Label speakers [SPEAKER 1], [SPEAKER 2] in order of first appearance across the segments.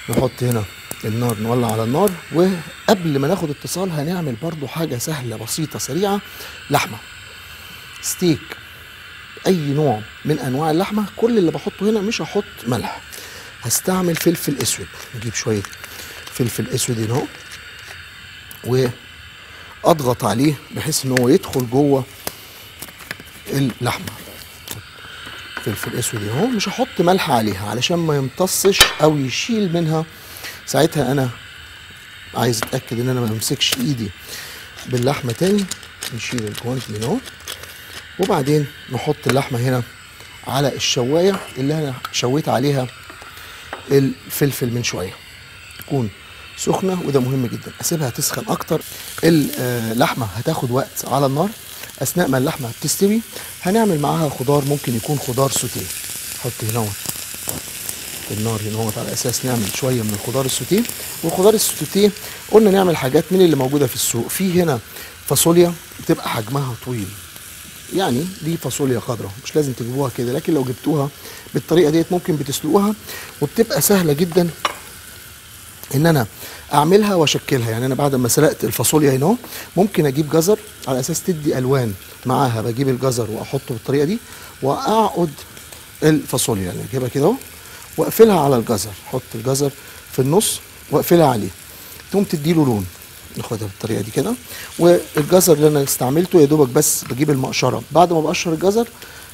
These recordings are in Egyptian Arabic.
[SPEAKER 1] نحط هنا النار نولع على النار وقبل ما ناخد اتصال هنعمل برضو حاجة سهلة بسيطة سريعة لحمة ستيك اي نوع من انواع اللحمة كل اللي بحطه هنا مش هحط ملح هستعمل فلفل اسود نجيب شوية فلفل اسود هنا اهو واضغط عليه بحيث ان هو يدخل جوه اللحمه فلفل اسود اهو مش هحط ملح عليها علشان ما يمتصش او يشيل منها ساعتها انا عايز اتاكد ان انا ما امسكش ايدي باللحمه تاني نشيل الجوانت من اهو وبعدين نحط اللحمه هنا على الشوايه اللي انا شويت عليها الفلفل من شويه تكون سخنه وده مهم جدا اسيبها تسخن اكتر اللحمه هتاخد وقت على النار اثناء ما اللحمه بتستوي هنعمل معاها خضار ممكن يكون خضار سوتيه حط هنا النار هنا على اساس نعمل شويه من الخضار السوتيه والخضار السوتيه قلنا نعمل حاجات من اللي موجوده في السوق في هنا فاصوليا بتبقى حجمها طويل يعني دي فاصوليا خضراء مش لازم تجيبوها كده لكن لو جبتوها بالطريقه ديت ممكن بتسلقوها وبتبقى سهله جدا ان انا اعملها واشكلها يعني انا بعد ما سلقت الفاصوليا هنا ممكن اجيب جزر على اساس تدي الوان معاها بجيب الجزر واحطه بالطريقه دي واقعد الفاصوليا يعني اجيبها كده اهو واقفلها على الجزر احط الجزر في النص واقفلها عليه تقوم تديله لون ناخدها بالطريقه دي كده والجزر اللي انا استعملته يا دوبك بس بجيب المقشره بعد ما بقشر الجزر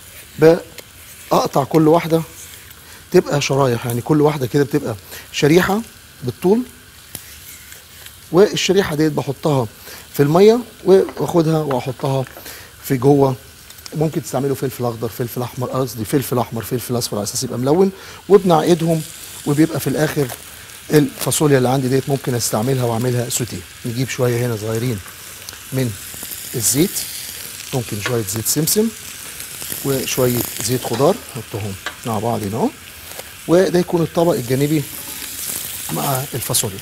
[SPEAKER 1] بقطع كل واحده تبقى شرايح يعني كل واحده كده بتبقى شريحه بالطول والشريحه ديت بحطها في الميه واخدها واحطها في جوه ممكن تستعملوا فلفل اخضر فلفل احمر قصدي فلفل احمر فلفل اصفر على اساس يبقى ملون وبنعقدهم وبيبقى في الاخر الفاصوليا اللي عندي ديت ممكن استعملها واعملها سوتيه نجيب شويه هنا صغيرين من الزيت ممكن شويه زيت سمسم وشويه زيت خضار نحطهم مع بعض هنا اهو وده يكون الطبق الجانبي مع الفاصوليا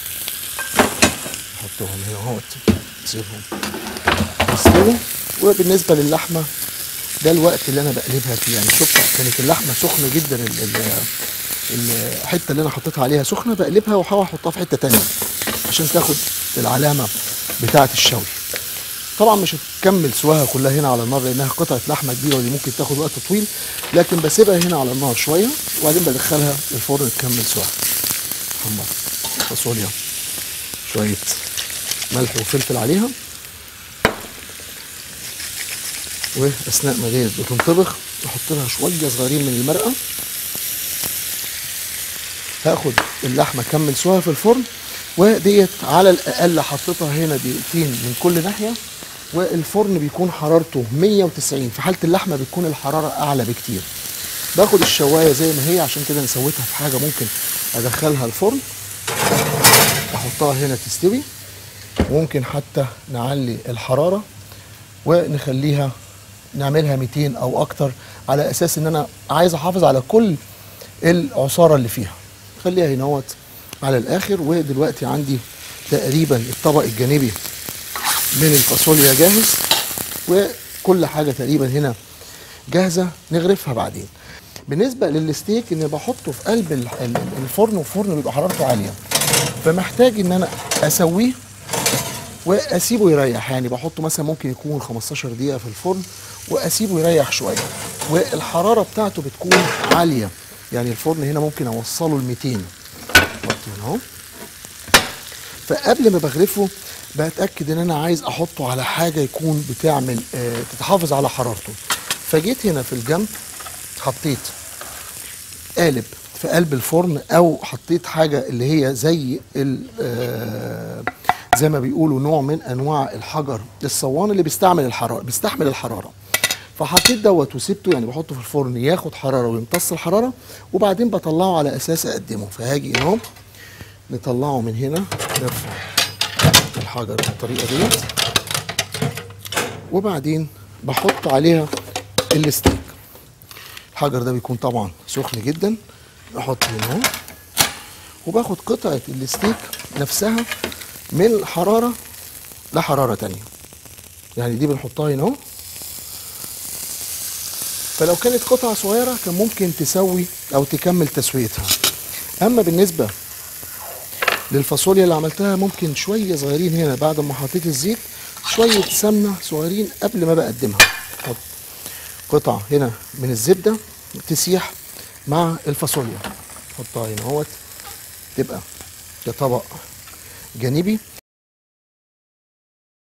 [SPEAKER 1] نحطهم هنا اهوت نسيبهم يستووا وبالنسبه للحمه ده الوقت اللي انا بقلبها فيه يعني شوف كانت اللحمه سخنه جدا ال ال الحته اللي انا حطيتها عليها سخنه بقلبها واحاول احطها في حته تانية عشان تاخد العلامه بتاعه الشوي طبعا مش هتكمل سواها كلها هنا على النار لانها قطعه لحمه كبيره ودي ممكن تاخد وقت طويل لكن بسيبها هنا على النار شويه وبعدين بدخلها الفرن تكمل سواها محمر فاصوليا شويه ملح وفلفل عليها واثناء ما ديت بتنطبخ نحط لها شويه صغيرين من المرقه هاخد اللحمه كمل سواها في الفرن وديت على الاقل حطيتها هنا دقيقتين من كل ناحيه والفرن بيكون حرارته 190 في حاله اللحمه بتكون الحراره اعلى بكتير باخد الشوايه زي ما هي عشان كده نسويتها في حاجه ممكن ادخلها الفرن احطها هنا تستوي وممكن حتى نعلي الحراره ونخليها نعملها 200 او اكتر على اساس ان انا عايز احافظ على كل العصاره اللي فيها خليها هنا على الاخر ودلوقتي عندي تقريبا الطبق الجانبي من الفاصوليا جاهز وكل حاجه تقريبا هنا جاهزه نغرفها بعدين بالنسبه للستيك ان بحطه في قلب الفرن والفرن بيبقى حرارته عاليه فمحتاج ان انا اسويه واسيبه يريح يعني بحطه مثلا ممكن يكون 15 دقيقه في الفرن واسيبه يريح شويه والحراره بتاعته بتكون عاليه يعني الفرن هنا ممكن اوصله ل 200 هنا اهو فقبل ما بغرفه بتاكد ان انا عايز احطه على حاجه يكون بتعمل آه تتحافظ على حرارته فجيت هنا في الجنب حطيت قالب في قلب الفرن او حطيت حاجه اللي هي زي آه زي ما بيقولوا نوع من انواع الحجر الصوان اللي بيستعمل الحراره بيستحمل الحراره فحطيت دوت وسبته يعني بحطه في الفرن ياخد حراره ويمتص الحراره وبعدين بطلعه على اساس اقدمه فهاجي اهو نطلعه من هنا نرفع الحجر بالطريقه ديت وبعدين بحط عليها الستيك الحجر ده بيكون طبعا سخن جدا احط هنا اهو وباخد قطعه الستيك نفسها من حراره لحراره تانية يعني دي بنحطها هنا اهو فلو كانت قطعه صغيره كان ممكن تسوي او تكمل تسويتها اما بالنسبه للفاصوليا اللي عملتها ممكن شويه صغيرين هنا بعد ما حطيت الزيت شويه سمنه صغيرين قبل ما بقدمها حط قطعه هنا من الزبده تسيح مع الفاصوليا حطها هنا اهوت تبقى كطبق جانبي